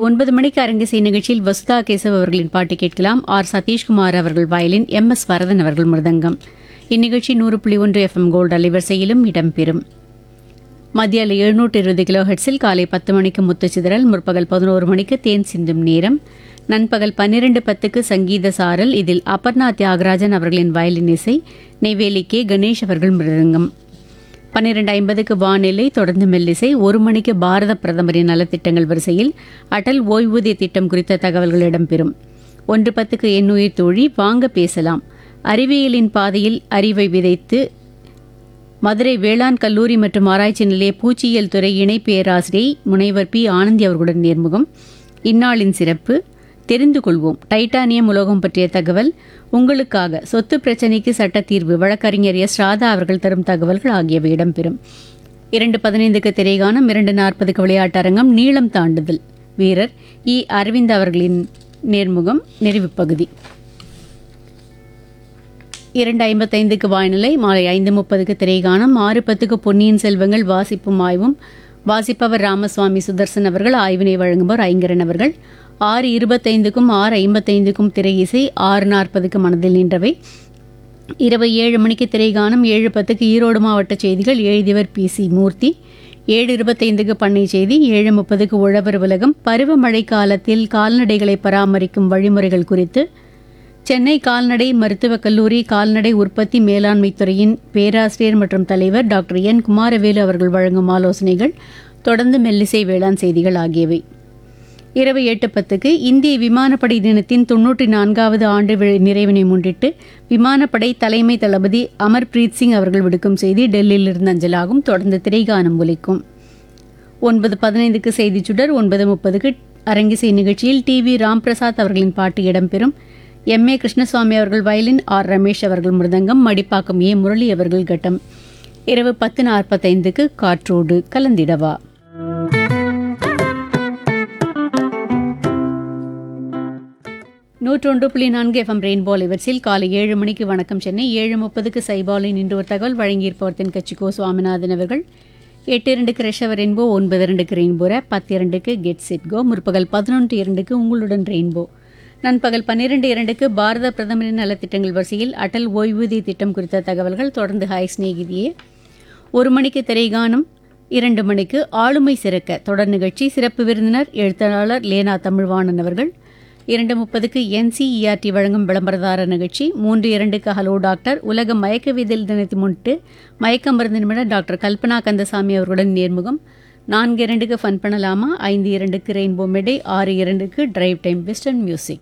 ஒன்பது மணிக்கு அரங்கிசை நிகழ்ச்சியில் வசுதா கேசவ் அவர்களின் பாட்டு கேட்கலாம் ஆர் சதீஷ்குமார் அவர்கள் வயலின் எம் எஸ் வரதன் அவர்கள் மிருதங்கம் இந்நிகழ்ச்சி நூறு புள்ளி ஒன்று எஃப்எம் கோல்டு அலைவரிசையிலும் இடம்பெறும் மத்திய எழுநூற்று இருபது கிலோ ஹெட்ஸில் காலை பத்து மணிக்கு முத்துச்சிதறல் முற்பகல் பதினோரு மணிக்கு தேன் சிந்தும் நேரம் நண்பகல் பன்னிரண்டு பத்துக்கு சங்கீத சாரல் இதில் அபர்ணா தியாகராஜன் அவர்களின் வயலின் இசை நெய்வேலி கே கணேஷ் அவர்கள் மிருதங்கம் பன்னிரண்டு ஐம்பதுக்கு வானிலை தொடர்ந்து மெல்லிசை ஒரு மணிக்கு பாரத பிரதமரின் நலத்திட்டங்கள் வரிசையில் அடல் ஓய்வூதிய திட்டம் குறித்த தகவல்கள் இடம்பெறும் ஒன்று பத்துக்கு எண்ணுயிர் தோழி வாங்க பேசலாம் அறிவியலின் பாதையில் அறிவை விதைத்து மதுரை வேளாண் கல்லூரி மற்றும் ஆராய்ச்சி நிலைய பூச்சியியல் துறை இணை பேராசிரியை முனைவர் பி ஆனந்தி அவர்களுடன் நேர்முகம் இந்நாளின் சிறப்பு தெரிந்து கொள்வோம் டைட்டானியம் உலோகம் பற்றிய தகவல் உங்களுக்காக சொத்து பிரச்சினைக்கு சட்ட தீர்வு வழக்கறிஞர் எஸ் ராதா அவர்கள் தரும் தகவல்கள் ஆகியவை இடம்பெறும் இரண்டு பதினைந்துக்கு திரைகானம் இரண்டு நாற்பதுக்கு விளையாட்டரங்கம் நீளம் தாண்டுதல் வீரர் இ அரவிந்த் அவர்களின் நேர்முகம் நிறைவு பகுதி இரண்டு ஐம்பத்தைந்துக்கு வானிலை மாலை ஐந்து முப்பதுக்கு திரைகானம் ஆறு பத்துக்கு பொன்னியின் செல்வங்கள் வாசிப்பும் ஆய்வும் வாசிப்பவர் ராமசுவாமி சுதர்சன் அவர்கள் ஆய்வினை வழங்குபவர் ஐங்கரன் அவர்கள் ஆறு இருபத்தைந்துக்கும் ஆறு ஐம்பத்தைந்துக்கும் திரை இசை ஆறு நாற்பதுக்கு மனதில் நின்றவை இரவு ஏழு மணிக்கு திரைகானம் ஏழு பத்துக்கு ஈரோடு மாவட்ட செய்திகள் எழுதியவர் பி சி மூர்த்தி ஏழு இருபத்தைந்துக்கு பண்ணை செய்தி ஏழு முப்பதுக்கு உழவர் உலகம் பருவமழை காலத்தில் கால்நடைகளை பராமரிக்கும் வழிமுறைகள் குறித்து சென்னை கால்நடை மருத்துவக் கல்லூரி கால்நடை உற்பத்தி மேலாண்மை துறையின் பேராசிரியர் மற்றும் தலைவர் டாக்டர் என் குமாரவேலு அவர்கள் வழங்கும் ஆலோசனைகள் தொடர்ந்து மெல்லிசை வேளாண் செய்திகள் ஆகியவை இரவு எட்டு பத்துக்கு இந்திய விமானப்படை தினத்தின் தொன்னூற்றி நான்காவது ஆண்டு வி- நிறைவினை முன்னிட்டு விமானப்படை தலைமை தளபதி அமர்பிரீத் சிங் அவர்கள் விடுக்கும் செய்தி டெல்லியிலிருந்து அஞ்சலாகும் தொடர்ந்து திரைகானம் ஒலிக்கும் ஒன்பது பதினைந்துக்கு செய்திச் சுடர் ஒன்பது முப்பதுக்கு அரங்கிசை நிகழ்ச்சியில் டி வி ராம்பிரசாத் அவர்களின் பாட்டு இடம்பெறும் எம் ஏ கிருஷ்ணசுவாமி அவர்கள் வயலின் ஆர் ரமேஷ் அவர்கள் மிருதங்கம் மடிப்பாக்கம் ஏ முரளி அவர்கள் கட்டம் இரவு பத்து நாற்பத்தைந்துக்கு காற்றோடு கலந்திடவா நூற்றொன்று புள்ளி நான்கு எஃப்எம் ரெயின்போ இவற்றில் காலை ஏழு மணிக்கு வணக்கம் சென்னை ஏழு முப்பதுக்கு சைபாலின் இன்று ஒரு தகவல் வழங்கியிருப்பவர் தென்கட்சி கோ சுவாமிநாதன் அவர்கள் எட்டு இரண்டுக்கு ரெஷவர் ரெயின்போ ஒன்பது இரண்டுக்கு ரெயின்போ ரேப் பத்து இரண்டுக்கு கெட் செட் கோ முற்பகல் பதினொன்று இரண்டுக்கு உங்களுடன் ரெயின்போ நண்பகல் பன்னிரண்டு இரண்டுக்கு பாரத பிரதமரின் நலத்திட்டங்கள் வரிசையில் அடல் ஓய்வூதிய திட்டம் குறித்த தகவல்கள் தொடர்ந்து ஹாய் சிநேகிதியே ஒரு மணிக்கு திரைகானம் இரண்டு மணிக்கு ஆளுமை சிறக்க தொடர் நிகழ்ச்சி சிறப்பு விருந்தினர் எழுத்தாளர் லேனா தமிழ்வாணன் அவர்கள் இரண்டு முப்பதுக்கு என்சிஇஆர்டி வழங்கும் விளம்பரதார நிகழ்ச்சி மூன்று இரண்டுக்கு ஹலோ டாக்டர் உலக மயக்கவியல் தினத்தை முன்னிட்டு மயக்க மருந்து நிபுணர் டாக்டர் கல்பனா கந்தசாமி அவர்களுடன் நேர்முகம் நான்கு இரண்டுக்கு ஃபன் பண்ணலாமா ஐந்து இரண்டுக்கு ரெயின்போ மெடே ஆறு இரண்டுக்கு டிரைவ் டைம் வெஸ்டர்ன் மியூசிக்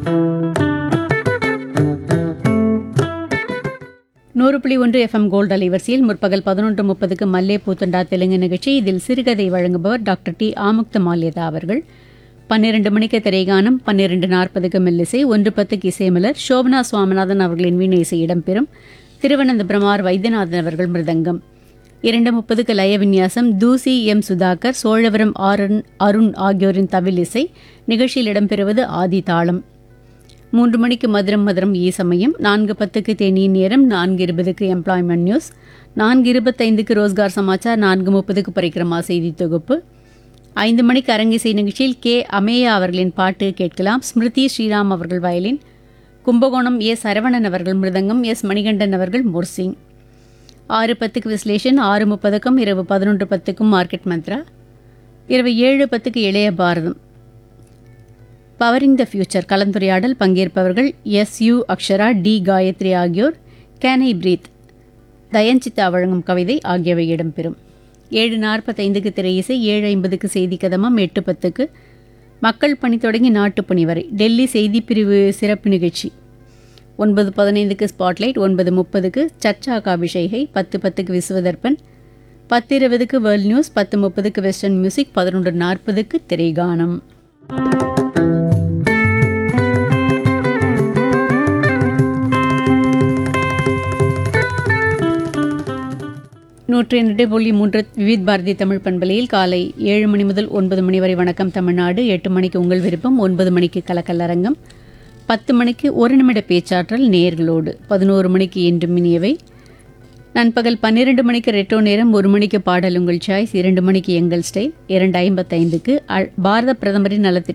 நூறு புள்ளி ஒன்று எஃப்எம் கோல்டு அலைவரிசையில் முற்பகல் பதினொன்று முப்பதுக்கு மல்லே பூத்தண்டா தெலுங்கு நிகழ்ச்சி இதில் சிறுகதை வழங்குபவர் டாக்டர் டி ஆமுக்த மால்யதா அவர்கள் பன்னிரண்டு மணிக்கு திரைகானம் பன்னிரண்டு நாற்பதுக்கு மெல்லிசை ஒன்று பத்துக்கு இசைமலர் சோபனா சுவாமிநாதன் அவர்களின் வீணை இசை இடம்பெறும் திருவனந்தபுரம் ஆர் வைத்தியநாதன் அவர்கள் மிருதங்கம் இரண்டு முப்பதுக்கு லய விநியாசம் தூசி எம் சுதாகர் சோழவரம் ஆருண் அருண் ஆகியோரின் தவில் இசை நிகழ்ச்சியில் இடம்பெறுவது ஆதி தாளம் மூன்று மணிக்கு மதுரம் மதுரம் ஈ சமயம் நான்கு பத்துக்கு தேநீர் நேரம் நான்கு இருபதுக்கு எம்ப்ளாய்மெண்ட் நியூஸ் நான்கு இருபத்தைந்துக்கு ரோஸ்கார் சமாச்சார் நான்கு முப்பதுக்கு பரிக்கிரமா செய்தி தொகுப்பு ஐந்து மணிக்கு அரங்கிசை நிகழ்ச்சியில் கே அமேயா அவர்களின் பாட்டு கேட்கலாம் ஸ்மிருதி ஸ்ரீராம் அவர்கள் வயலின் கும்பகோணம் எஸ் சரவணன் அவர்கள் மிருதங்கம் எஸ் மணிகண்டன் அவர்கள் மோர்சிங் ஆறு பத்துக்கு விஸ்லேஷன் ஆறு முப்பதுக்கும் இரவு பதினொன்று பத்துக்கும் மார்க்கெட் மந்த்ரா இரவு ஏழு பத்துக்கு இளைய பாரதம் பவரிங் த ஃபியூச்சர் கலந்துரையாடல் பங்கேற்பவர்கள் S U Akshara D Gayathri ஆகியோர் கேன் ஐ பிரீத் தயன்சித்தா வழங்கும் கவிதை ஆகியவை இடம்பெறும் ஏழு நாற்பத்தைந்துக்கு திரை இசை ஏழு ஐம்பதுக்கு செய்தி கதமம் எட்டு பத்துக்கு மக்கள் பணி தொடங்கி நாட்டுப்பணி வரை டெல்லி செய்திப் பிரிவு சிறப்பு நிகழ்ச்சி ஒன்பது பதினைந்துக்கு ஸ்பாட்லைட் ஒன்பது முப்பதுக்கு சர்ச்சா காபிஷேகை பத்து பத்துக்கு விஸ்வதர்பன் பத்து இருபதுக்கு வேர்ல்ட் நியூஸ் பத்து முப்பதுக்கு வெஸ்டர்ன் மியூசிக் பதினொன்று நாற்பதுக்கு திரைகானம் நூற்றி இரண்டு புள்ளி மூன்று விவித் பாரதி தமிழ் பண்பலையில் காலை ஏழு மணி முதல் ஒன்பது மணி வரை வணக்கம் தமிழ்நாடு எட்டு மணிக்கு உங்கள் விருப்பம் ஒன்பது மணிக்கு கலக்கல்லரங்கம் பத்து மணிக்கு ஒரு நிமிட பேச்சாற்றல் நேர்களோடு பதினோரு மணிக்கு என்று மினியவை நண்பகல் பன்னிரண்டு மணிக்கு ரெட்டோ நேரம் ஒரு மணிக்கு பாடல் உங்கள் சாய்ஸ் இரண்டு மணிக்கு எங்கள் ஸ்டைல் இரண்டு ஐம்பத்தைந்துக்கு அ- பாரத பிரதமரின் நலத்திட்ட